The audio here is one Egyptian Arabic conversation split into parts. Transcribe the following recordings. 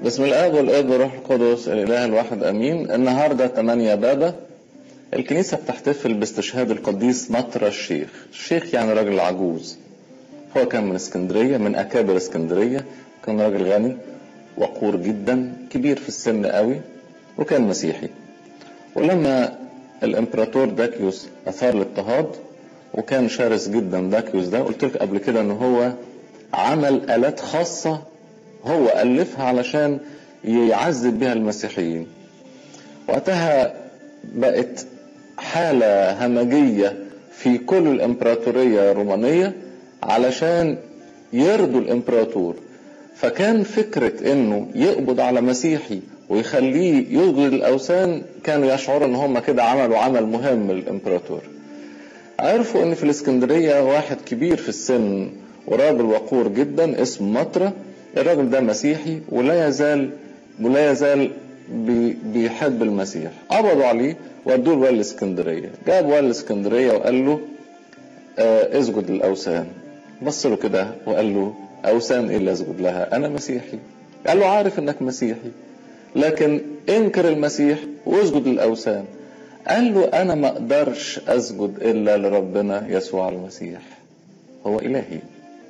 بسم الاب والاب والروح القدس الاله الواحد امين النهارده 8 بابا الكنيسه بتحتفل باستشهاد القديس مطرى الشيخ الشيخ يعني راجل عجوز هو كان من اسكندريه من اكابر اسكندريه كان راجل غني وقور جدا كبير في السن قوي وكان مسيحي ولما الامبراطور داكيوس اثار الاضطهاد وكان شرس جدا داكيوس ده قلت لك قبل كده ان هو عمل الات خاصه هو الفها علشان يعذب بها المسيحيين وقتها بقت حاله همجيه في كل الامبراطوريه الرومانيه علشان يرضوا الامبراطور فكان فكره انه يقبض على مسيحي ويخليه يسجد الاوثان كانوا يشعروا ان هم كده عملوا عمل مهم للامبراطور عرفوا ان في الاسكندريه واحد كبير في السن وراجل وقور جدا اسمه مطرة الراجل ده مسيحي ولا يزال ولا يزال بي بيحب المسيح قبضوا عليه ودوه لوالي الاسكندريه جاب والي الاسكندريه وقال له آه اسجد للاوثان بص له كده وقال له اوثان ايه اللي اسجد لها انا مسيحي قال له عارف انك مسيحي لكن انكر المسيح واسجد للاوثان قال له انا ما اقدرش اسجد الا لربنا يسوع المسيح هو الهي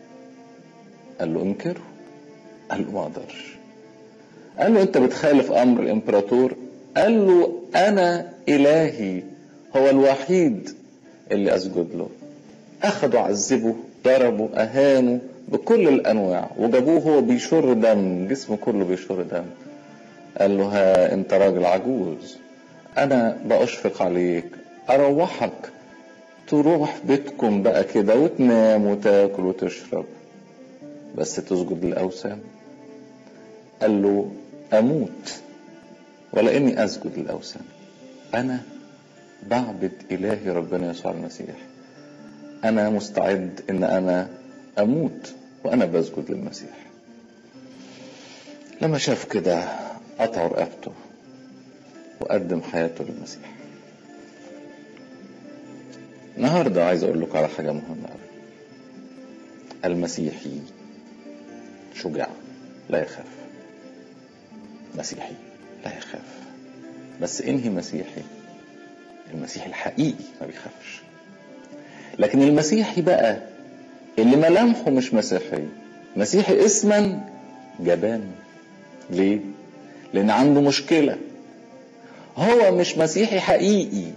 قال له انكره قال له ما اقدرش قال له انت بتخالف امر الامبراطور قال له انا الهي هو الوحيد اللي اسجد له اخدوا عذبوا ضربوا اهانوا بكل الانواع وجابوه هو بيشر دم جسمه كله بيشر دم قال له ها انت راجل عجوز انا بأشفق عليك اروحك تروح بيتكم بقى كده وتنام وتاكل وتشرب بس تسجد للاوثان قال له اموت ولا اني اسجد للاوثان انا بعبد الهي ربنا يسوع المسيح انا مستعد ان انا اموت وانا بسجد للمسيح لما شاف كده قطع رقبته وقدم حياته للمسيح النهارده عايز اقول لكم على حاجه مهمه قوي المسيحي شجاع لا يخاف مسيحي لا يخاف بس انهي مسيحي المسيحي الحقيقي ما بيخافش لكن المسيحي بقى اللي ملامحه مش مسيحي مسيحي اسما جبان ليه لان عنده مشكله هو مش مسيحي حقيقي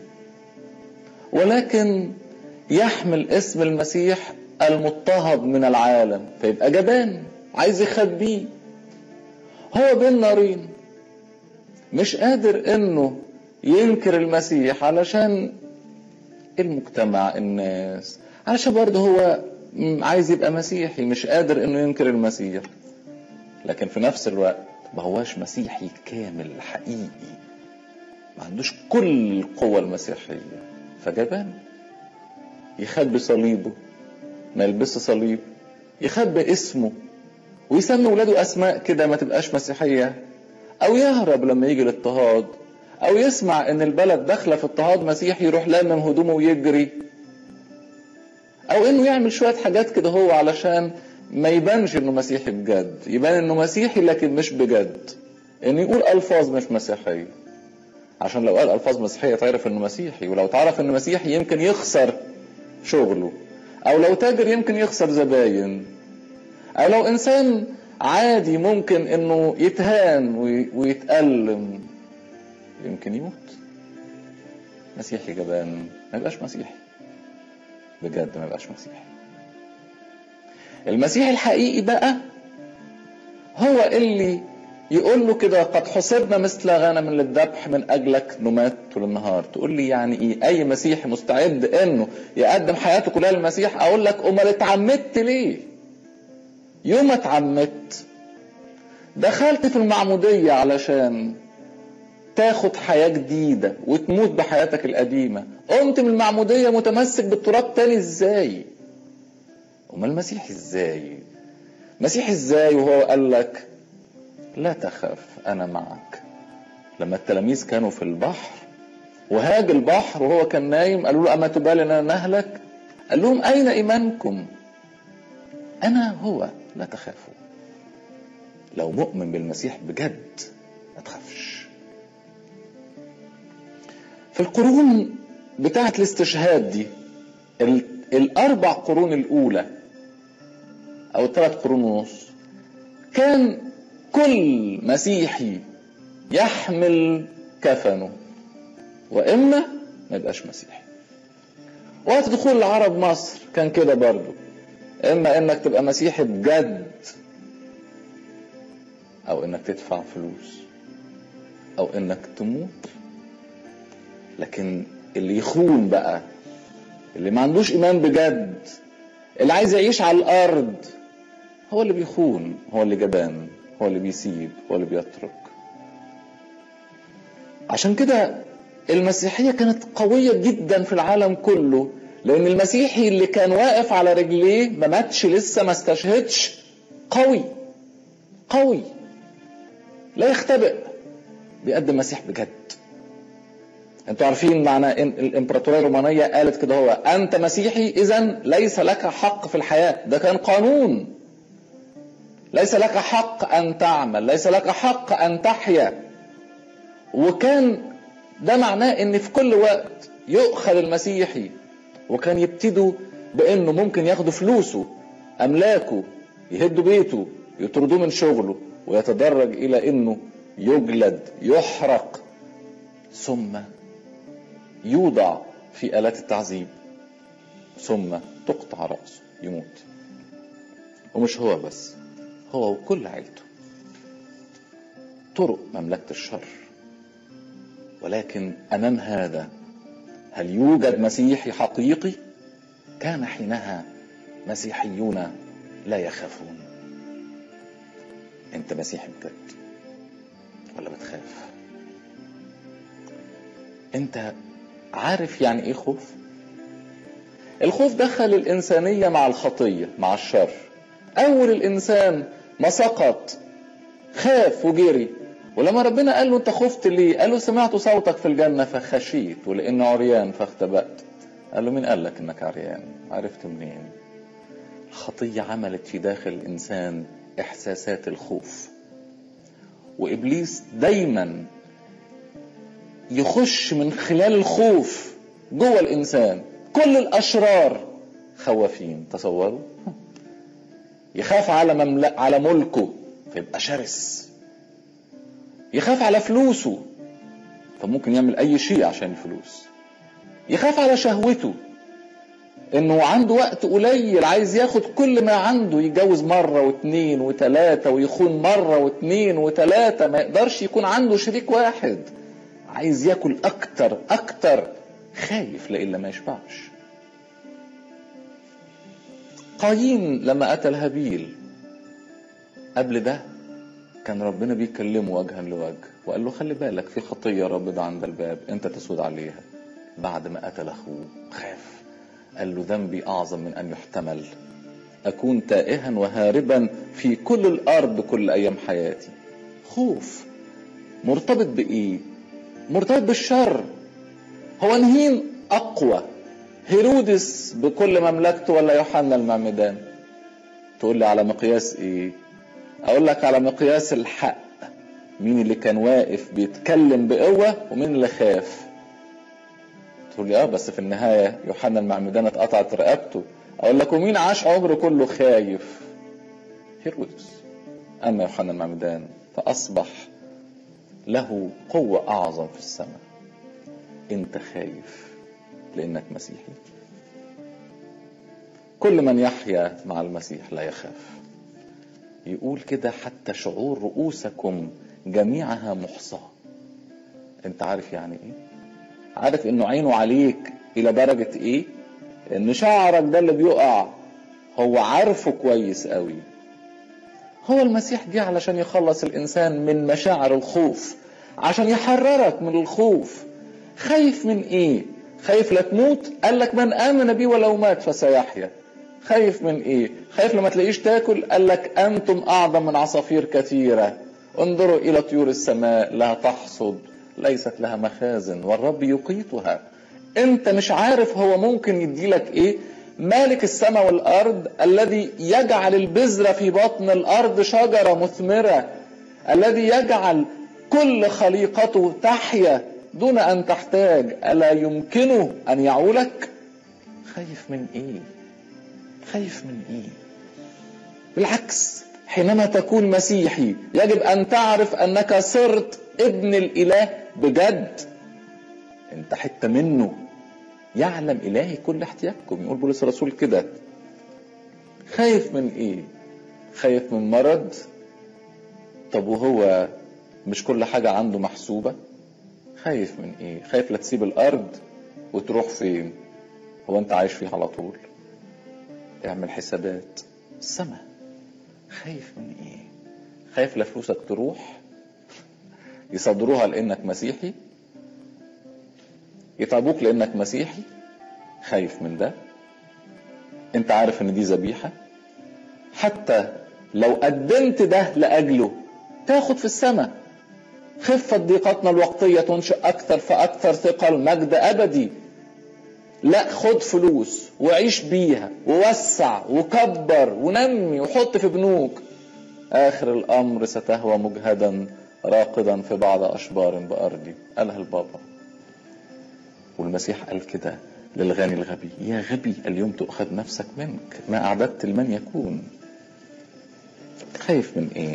ولكن يحمل اسم المسيح المضطهد من العالم فيبقى جبان عايز يخبيه هو بين نارين مش قادر انه ينكر المسيح علشان المجتمع الناس علشان برضه هو عايز يبقى مسيحي مش قادر انه ينكر المسيح لكن في نفس الوقت ما هواش مسيحي كامل حقيقي ما عندوش كل القوة المسيحية فجبان يخبي صليبه ما يلبسش صليب يخبي اسمه ويسمي ولاده اسماء كده ما تبقاش مسيحية او يهرب لما يجي الاضطهاد او يسمع ان البلد داخله في اضطهاد مسيحي يروح لامم هدومه ويجري او انه يعمل شويه حاجات كده هو علشان ما يبانش انه مسيحي بجد يبان انه مسيحي لكن مش بجد انه يقول الفاظ مش مسيحيه عشان لو قال الفاظ مسيحيه تعرف انه مسيحي ولو تعرف انه مسيحي يمكن يخسر شغله او لو تاجر يمكن يخسر زباين او لو انسان عادي ممكن انه يتهان ويتألم يمكن يموت مسيحي جبان ما يبقاش مسيحي بجد ما يبقاش مسيحي المسيح الحقيقي بقى هو اللي يقول له كده قد حسبنا مثل غنم للذبح من اجلك نمات طول النهار تقول لي يعني ايه اي مسيحي مستعد انه يقدم حياته كلها للمسيح اقول لك امال اتعمدت ليه يوم اتعمدت دخلت في المعمودية علشان تاخد حياة جديدة وتموت بحياتك القديمة قمت من المعمودية متمسك بالتراب تاني ازاي امال المسيح ازاي مسيح ازاي وهو قال لك لا تخف انا معك لما التلاميذ كانوا في البحر وهاج البحر وهو كان نايم قالوا له اما تبالي اننا نهلك قال لهم اين ايمانكم انا هو لا تخافوا لو مؤمن بالمسيح بجد ما تخافش في القرون بتاعة الاستشهاد دي ال- الأربع قرون الأولى أو الثلاث قرون ونص كان كل مسيحي يحمل كفنه وإما ما يبقاش مسيحي وقت دخول العرب مصر كان كده برضو إما إنك تبقى مسيحي بجد أو إنك تدفع فلوس أو إنك تموت لكن اللي يخون بقى اللي ما عندوش إيمان بجد اللي عايز يعيش على الأرض هو اللي بيخون هو اللي جبان هو اللي بيسيب هو اللي بيترك عشان كده المسيحية كانت قوية جدا في العالم كله لأن المسيحي اللي كان واقف على رجليه ما ماتش لسه ما استشهدش قوي قوي لا يختبئ بيقدم مسيح بجد انتوا عارفين معنى إن الامبراطوريه الرومانيه قالت كده هو انت مسيحي اذا ليس لك حق في الحياه ده كان قانون ليس لك حق ان تعمل ليس لك حق ان تحيا وكان ده معناه ان في كل وقت يؤخذ المسيحي وكان يبتدوا بانه ممكن ياخدوا فلوسه املاكه يهدوا بيته يطردوه من شغله ويتدرج الى انه يجلد يحرق ثم يوضع في آلات التعذيب ثم تقطع رأسه يموت ومش هو بس هو وكل عيلته طرق مملكة الشر ولكن أمام هذا هل يوجد مسيحي حقيقي كان حينها مسيحيون لا يخافون انت مسيحي بجد ولا بتخاف انت عارف يعني ايه خوف الخوف دخل الانسانيه مع الخطيه مع الشر اول الانسان ما سقط خاف وجري ولما ربنا قال له انت خفت ليه قال له سمعت صوتك في الجنه فخشيت ولان عريان فاختبأت قال له مين قال لك انك عريان عرفت منين الخطيه عملت في داخل الانسان احساسات الخوف وابليس دايما يخش من خلال الخوف جوه الانسان كل الاشرار خوافين تصوروا يخاف على مملك على ملكه فيبقى شرس يخاف على فلوسه فممكن يعمل اي شيء عشان الفلوس يخاف على شهوته انه عنده وقت قليل عايز ياخد كل ما عنده يتجوز مرة واثنين وثلاثة ويخون مرة واثنين وثلاثة ما يقدرش يكون عنده شريك واحد عايز ياكل اكتر اكتر خايف لإلا ما يشبعش قايين لما قتل هابيل قبل ده كان ربنا بيكلمه وجها لوجه وقال له خلي بالك في خطية رابضة عند الباب انت تسود عليها بعد ما قتل اخوه خاف قال له ذنبي اعظم من ان يحتمل اكون تائها وهاربا في كل الارض كل ايام حياتي خوف مرتبط بايه مرتبط بالشر هو نهين اقوى هيرودس بكل مملكته ولا يوحنا المعمدان تقول لي على مقياس ايه اقول لك على مقياس الحق مين اللي كان واقف بيتكلم بقوة ومين اللي خاف تقول لي اه بس في النهاية يوحنا المعمدان اتقطعت رقبته اقول لك ومين عاش عمره كله خايف هيرودس اما يوحنا المعمدان فاصبح له قوة اعظم في السماء انت خايف لانك مسيحي كل من يحيا مع المسيح لا يخاف يقول كده حتى شعور رؤوسكم جميعها محصاة انت عارف يعني ايه عارف انه عينه عليك الى درجة ايه ان شعرك ده اللي بيقع هو عارفه كويس قوي هو المسيح جه علشان يخلص الانسان من مشاعر الخوف عشان يحررك من الخوف خايف من ايه خايف لا تموت قال لك من امن بي ولو مات فسيحيا خايف من ايه خايف لما تلاقيش تاكل قال لك انتم اعظم من عصافير كثيره انظروا الى طيور السماء لا تحصد ليست لها مخازن والرب يقيتها انت مش عارف هو ممكن يديلك ايه مالك السماء والارض الذي يجعل البذره في بطن الارض شجره مثمره الذي يجعل كل خليقته تحيا دون ان تحتاج الا يمكنه ان يعولك خايف من ايه خايف من ايه بالعكس حينما تكون مسيحي يجب ان تعرف انك صرت ابن الاله بجد انت حته منه يعلم الهي كل احتياجكم يقول بولس الرسول كده خايف من ايه خايف من مرض طب وهو مش كل حاجة عنده محسوبة خايف من ايه خايف لا تسيب الارض وتروح فين هو انت عايش فيه على طول اعمل حسابات السماء خايف من ايه خايف لا فلوسك تروح يصدروها لانك مسيحي يتعبوك لانك مسيحي خايف من ده انت عارف ان دي ذبيحه حتى لو قدمت ده لاجله تاخد في السماء خفة ضيقتنا الوقتية تنشئ أكثر فأكثر ثقل مجد أبدي لا خد فلوس وعيش بيها ووسع وكبر ونمي وحط في بنوك آخر الأمر ستهوى مجهدا راقدا في بعض أشبار بأرضي قالها البابا والمسيح قال كده للغني الغبي يا غبي اليوم تؤخذ نفسك منك ما أعددت لمن يكون خايف من إيه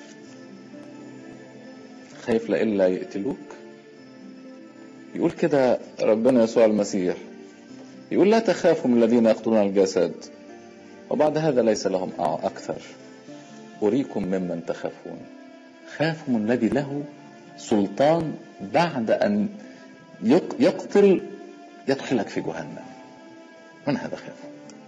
خايف لإلا يقتلوك يقول كده ربنا يسوع المسيح يقول لا تخافوا من الذين يقتلون الجسد وبعد هذا ليس لهم أكثر أريكم ممن تخافون خافوا من الذي له سلطان بعد أن يقتل يدخلك في جهنم من هذا خافوا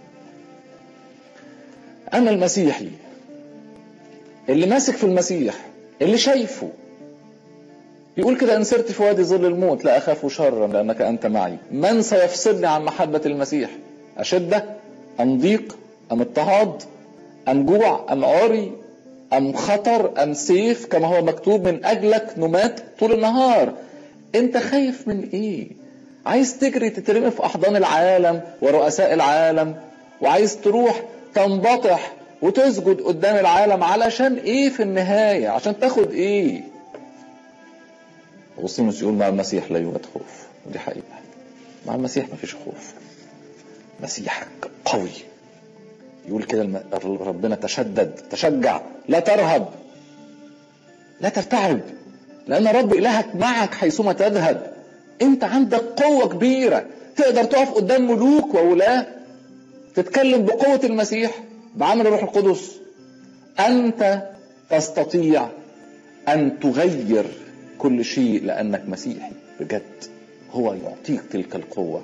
أنا المسيحي اللي ماسك في المسيح اللي شايفه يقول كده إن سرت في وادي ظل الموت لا أخاف شرا لأنك أنت معي من سيفصلني عن محبة المسيح أشدة أم ضيق أم اضطهاد أم جوع أم عري أم خطر أم سيف كما هو مكتوب من أجلك نمات طول النهار أنت خايف من إيه عايز تجري تترمي في أحضان العالم ورؤساء العالم وعايز تروح تنبطح وتسجد قدام العالم علشان ايه في النهاية عشان تاخد ايه أغسطينوس يقول مع المسيح لا يوجد خوف ودي حقيقة مع المسيح ما فيش خوف مسيحك قوي يقول كده ربنا تشدد تشجع لا ترهب لا ترتعب لأن رب إلهك معك حيثما تذهب أنت عندك قوة كبيرة تقدر تقف قدام ملوك وولاة تتكلم بقوة المسيح بعمل الروح القدس أنت تستطيع أن تغير كل شيء لأنك مسيحي بجد هو يعطيك تلك القوة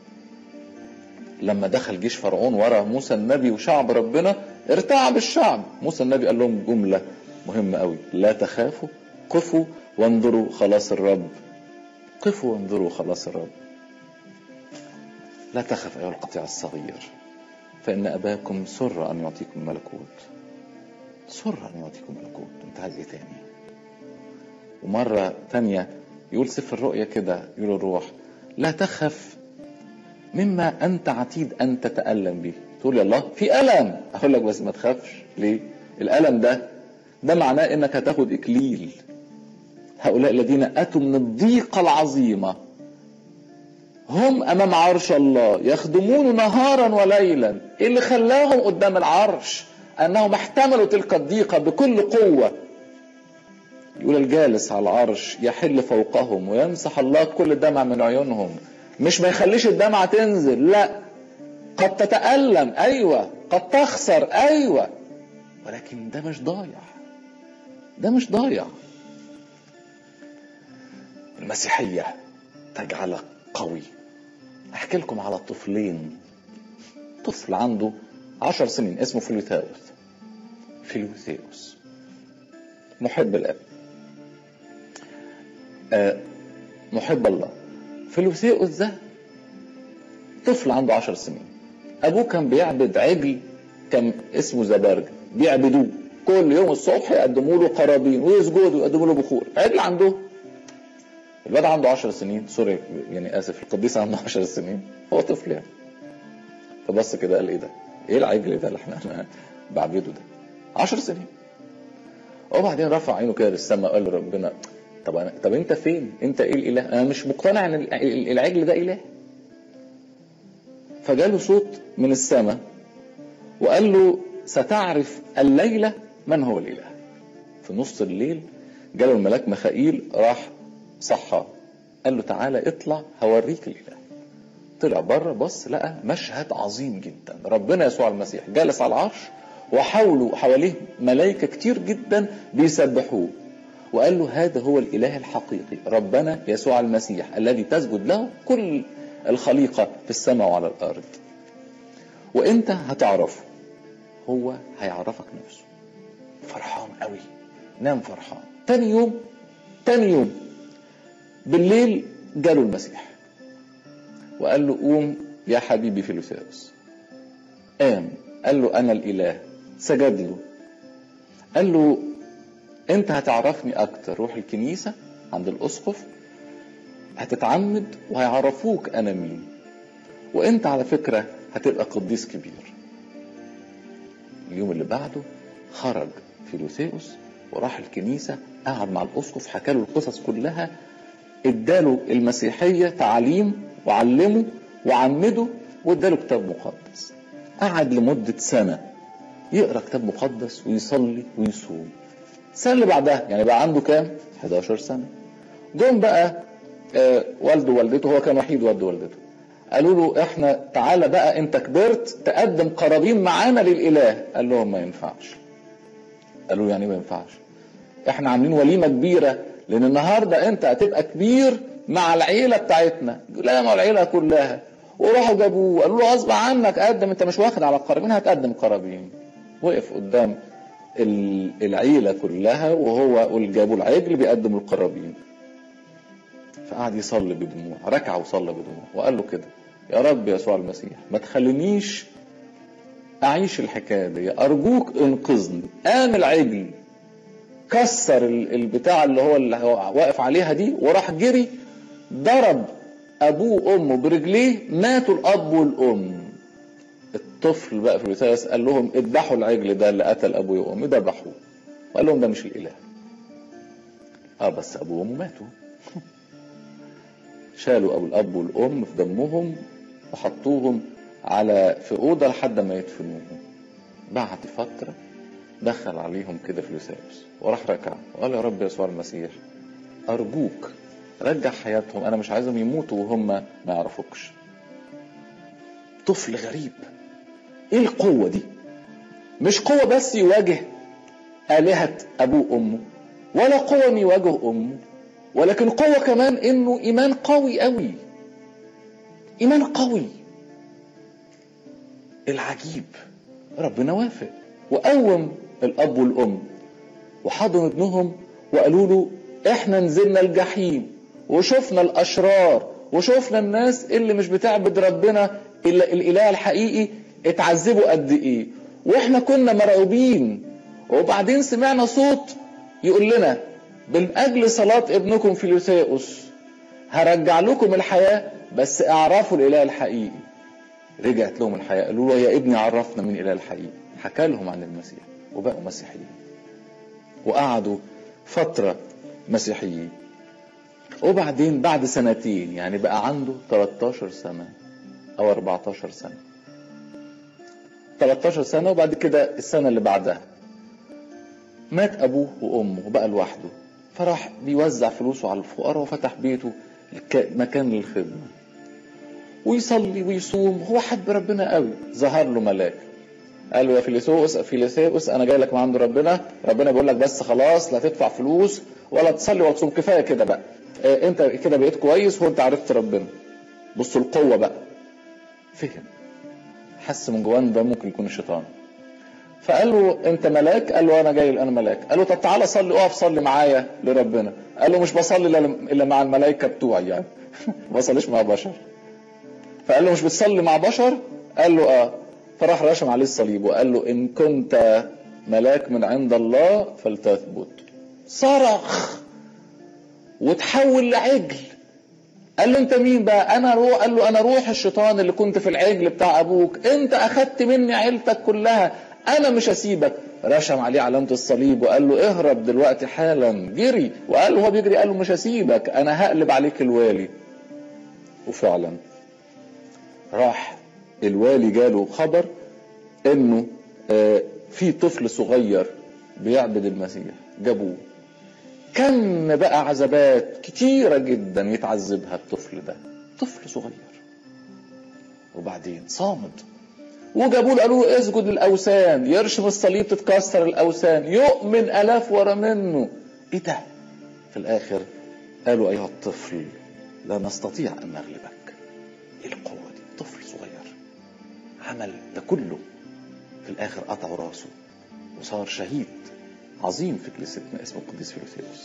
لما دخل جيش فرعون ورا موسى النبي وشعب ربنا ارتعب الشعب موسى النبي قال لهم جملة مهمة قوي لا تخافوا قفوا وانظروا خلاص الرب قفوا وانظروا خلاص الرب لا تخف أيها القطيع الصغير فإن أباكم سر أن يعطيكم ملكوت سر أن يعطيكم ملكوت أنت عايز إيه تاني ومرة تانية يقول سفر الرؤيا كده يقول الروح لا تخف مما أنت عتيد أن تتألم به تقول يا الله في ألم أقول لك بس ما تخافش ليه الألم ده ده معناه إنك هتاخد إكليل هؤلاء الذين أتوا من الضيقة العظيمة هم أمام عرش الله يخدمون نهارا وليلا إيه اللي خلاهم قدام العرش أنهم احتملوا تلك الضيقة بكل قوة يقول الجالس على العرش يحل فوقهم ويمسح الله كل دمع من عيونهم مش ما يخليش الدمعة تنزل لا قد تتألم أيوة قد تخسر أيوة ولكن ده مش ضايع ده مش ضايع المسيحية تجعلك قوي أحكي لكم على طفلين طفل عنده عشر سنين اسمه فيلوثاوس فيلوثاوس محب الأب آه محب الله فيلوثاوس ده طفل عنده عشر سنين أبوه كان بيعبد عجل كان اسمه زبرج بيعبدوه كل يوم الصبح يقدموا له قرابين ويسجدوا ويقدموا له بخور عجل عنده الواد عنده 10 سنين سوري يعني اسف القديس عنده 10 سنين هو طفل يعني فبص كده قال ايه ده ايه العجل ده اللي احنا بعبده ده عشر سنين وبعدين رفع عينه كده للسماء وقال لربنا طب أنا طب انت فين انت ايه الاله انا مش مقتنع ان العجل ده اله فجاله صوت من السماء وقال له ستعرف الليله من هو الاله في نص الليل جاله الملاك ميخائيل راح صحى قال له تعالى اطلع هوريك الاله طلع بره بص لقى مشهد عظيم جدا ربنا يسوع المسيح جالس على العرش وحوله حواليه ملائكه كتير جدا بيسبحوه وقال له هذا هو الاله الحقيقي ربنا يسوع المسيح الذي تسجد له كل الخليقه في السماء وعلى الارض وانت هتعرفه هو هيعرفك نفسه فرحان قوي نام فرحان تاني يوم تاني يوم بالليل جاله المسيح وقال له قوم يا حبيبي فيلوثاوس قام قال له انا الاله سجد له قال له انت هتعرفني اكتر روح الكنيسه عند الاسقف هتتعمد وهيعرفوك انا مين وانت على فكره هتبقى قديس كبير اليوم اللي بعده خرج فيلوثاوس وراح الكنيسه قعد مع الاسقف حكى له القصص كلها اداله المسيحيه تعليم وعلمه وعمده واداله كتاب مقدس قعد لمده سنه يقرا كتاب مقدس ويصلي ويصوم السنه اللي بعدها يعني بقى عنده كام 11 سنه جم بقى آه والده ووالدته هو كان وحيد والده ووالدته قالوا له احنا تعالى بقى انت كبرت تقدم قرابين معانا للاله قال لهم ما ينفعش قالوا له يعني ما ينفعش احنا عاملين وليمه كبيره لان النهارده انت هتبقى كبير مع العيله بتاعتنا لا مع العيله كلها وراحوا جابوه قالوا له غصب عنك قدم انت مش واخد على القرابين هتقدم قرابين وقف قدام العيلة كلها وهو جابوا العجل بيقدم القرابين فقعد يصلي بدموع ركع وصلى بدموع وقال له كده يا رب يسوع المسيح ما تخلينيش أعيش الحكاية دي أرجوك انقذني قام العجل كسر البتاع اللي هو اللي هو واقف عليها دي وراح جري ضرب أبوه وأمه برجليه ماتوا الأب والأم الطفل بقى في الوساوس قال لهم اذبحوا العجل ده اللي قتل ابوي وامي ذبحوه وقال لهم ده مش الاله اه بس ابوه وامه ماتوا شالوا ابو الاب والام في دمهم وحطوهم على في اوضه لحد ما يدفنوهم بعد فتره دخل عليهم كده في الوساوس وراح ركع وقال يا رب يسوع المسيح ارجوك رجع حياتهم انا مش عايزهم يموتوا وهم ما يعرفوكش طفل غريب ايه القوة دي مش قوة بس يواجه آلهة أبوه وأمه ولا قوة إنه يواجه أمه ولكن قوة كمان إنه إيمان قوي قوي إيمان قوي العجيب ربنا وافق وقوم الأب والأم وحضنوا ابنهم وقالوا له إحنا نزلنا الجحيم وشفنا الأشرار وشفنا الناس اللي مش بتعبد ربنا إلا الإله الحقيقي اتعذبوا قد ايه واحنا كنا مرعوبين وبعدين سمعنا صوت يقول لنا من اجل صلاة ابنكم فيلوثاؤس هرجع لكم الحياة بس اعرفوا الاله الحقيقي رجعت لهم الحياة قالوا له يا ابني عرفنا من الاله الحقيقي حكى لهم عن المسيح وبقوا مسيحيين وقعدوا فترة مسيحيين وبعدين بعد سنتين يعني بقى عنده 13 سنة او 14 سنة 13 سنة وبعد كده السنة اللي بعدها مات أبوه وأمه وبقى لوحده فراح بيوزع فلوسه على الفقراء وفتح بيته مكان للخدمة ويصلي ويصوم هو حب ربنا قوي ظهر له ملاك قال له يا فيليثوس فيليثوس انا جاي لك من عند ربنا ربنا بيقول لك بس خلاص لا تدفع فلوس ولا تصلي ولا تصوم كفايه كده بقى اه انت كده بقيت كويس وانت عرفت ربنا بصوا القوه بقى فهم حس من جواه ده ممكن يكون الشيطان فقال له انت ملاك قال له انا جاي انا ملاك قال له طب تعالى صلي اقف صلي معايا لربنا قال له مش بصلي الا مع الملائكه بتوعي يعني ما بصليش مع بشر فقال له مش بتصلي مع بشر قال له اه فراح رشم عليه الصليب وقال له ان كنت ملاك من عند الله فلتثبت صرخ وتحول لعجل قال له انت مين بقى انا روح قال له انا روح الشيطان اللي كنت في العجل بتاع ابوك انت اخدت مني عيلتك كلها انا مش هسيبك رشم عليه علامة الصليب وقال له اهرب دلوقتي حالا جري وقال له هو بيجري قال له مش هسيبك انا هقلب عليك الوالي وفعلا راح الوالي جاله خبر انه آه في طفل صغير بيعبد المسيح جابوه كم بقى عذابات كتيرة جدا يتعذبها الطفل ده طفل صغير وبعدين صامد وجابوا له قالوا له اسجد للاوثان يرشم الصليب تتكسر الاوثان يؤمن الاف ورا منه ايه ده في الاخر قالوا ايها الطفل لا نستطيع ان نغلبك ايه القوه دي طفل صغير عمل ده كله في الاخر قطعوا راسه وصار شهيد عظيم في كنيستنا اسمه القديس فيلوثيوس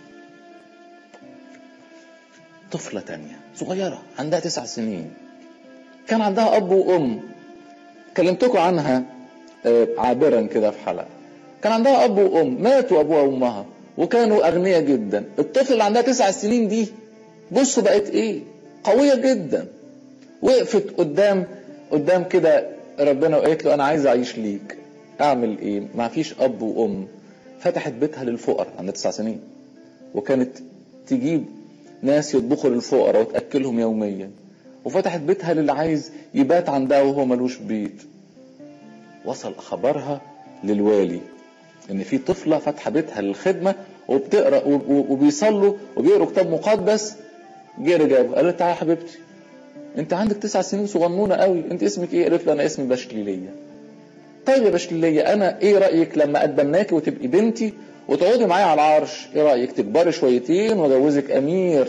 طفلة تانية صغيرة عندها تسع سنين كان عندها أب وأم كلمتكم عنها عابرا كده في حلقة كان عندها أب وأم ماتوا أبوها وأمها وكانوا أغنياء جدا الطفل اللي عندها تسع سنين دي بصوا بقت إيه قوية جدا وقفت قدام قدام كده ربنا وقالت له أنا عايز أعيش ليك أعمل إيه ما فيش أب وأم فتحت بيتها للفقراء عندها تسع سنين وكانت تجيب ناس يطبخوا للفقراء وتأكلهم يوميا وفتحت بيتها للي عايز يبات عندها وهو ملوش بيت وصل خبرها للوالي ان في طفلة فاتحة بيتها للخدمة وبتقرا وبيصلوا وبيقروا كتاب مقدس جه جابه قال له تعالى يا حبيبتي انت عندك تسع سنين صغنونه قوي انت اسمك ايه قالت له انا اسمي بشليليه طيب يا بشليليه انا ايه رايك لما اتبناكي وتبقي بنتي وتقعدي معايا على العرش ايه رايك تكبري شويتين واجوزك امير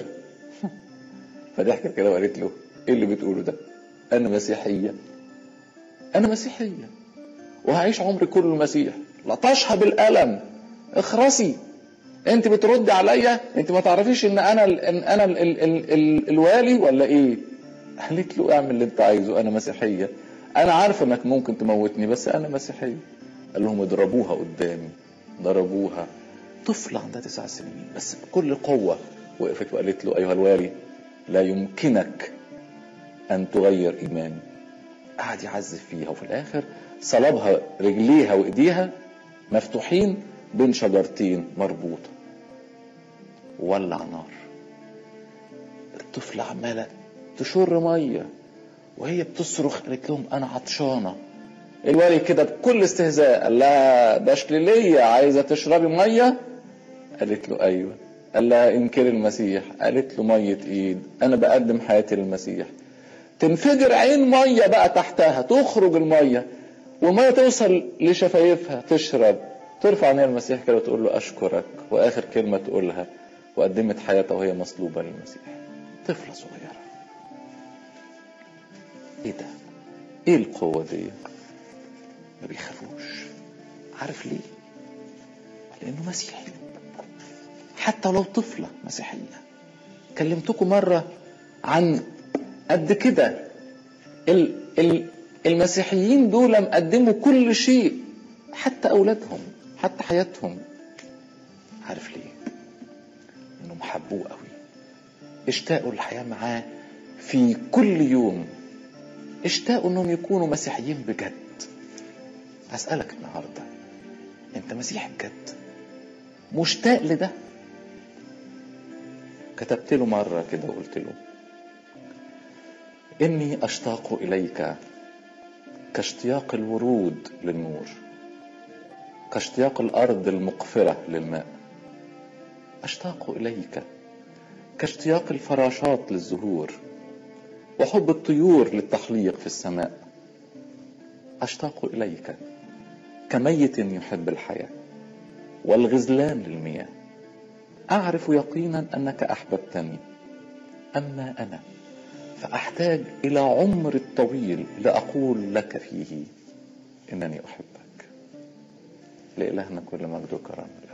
فضحكت كده وقالت له ايه اللي بتقوله ده انا مسيحيه انا مسيحيه وهعيش عمري كله المسيح لطشها بالقلم اخرسي انت بتردي عليا انت ما تعرفيش ان انا ال ان انا ال ال ال ال الوالي ولا ايه قالت له اعمل اللي انت عايزه انا مسيحيه انا عارفه انك ممكن تموتني بس انا مسيحيه قال لهم اضربوها قدامي ضربوها طفلة عندها تسع سنين بس بكل قوة وقفت وقالت له أيها الوالي لا يمكنك أن تغير إيماني قعد يعذب فيها وفي الآخر صلبها رجليها وإيديها مفتوحين بين شجرتين مربوطة وولع نار الطفلة عمالة تشر مية وهي بتصرخ قالت لهم أنا عطشانة الوالي كده بكل استهزاء قال لها بشليلية عايزة تشربي مية قالت له أيوة قال لها انكري المسيح قالت له مية ايد انا بقدم حياتي للمسيح تنفجر عين مية بقى تحتها تخرج المية والمية توصل لشفايفها تشرب ترفع عينيها المسيح كده وتقول له أشكرك وآخر كلمة تقولها وقدمت حياتها وهي مصلوبة للمسيح طفلة صغيرة ايه ده ايه القوة دي ما بيخافوش عارف ليه لانه مسيحي حتى لو طفلة مسيحية كلمتكم مرة عن قد كده ال ال المسيحيين دول مقدموا كل شيء حتى أولادهم حتى حياتهم عارف ليه انهم حبوه قوي اشتاقوا للحياة معاه في كل يوم اشتاقوا انهم يكونوا مسيحيين بجد هسألك النهاردة انت مسيحي بجد مشتاق لده كتبت له مرة كده وقلت له إني أشتاق إليك كاشتياق الورود للنور كاشتياق الأرض المقفرة للماء أشتاق إليك كاشتياق الفراشات للزهور وحب الطيور للتحليق في السماء أشتاق إليك كميت يحب الحياة والغزلان للمياه أعرف يقينا أنك أحببتني أما أنا فأحتاج إلى عمر الطويل لأقول لك فيه إنني أحبك لإلهنا كل مجد وكرامة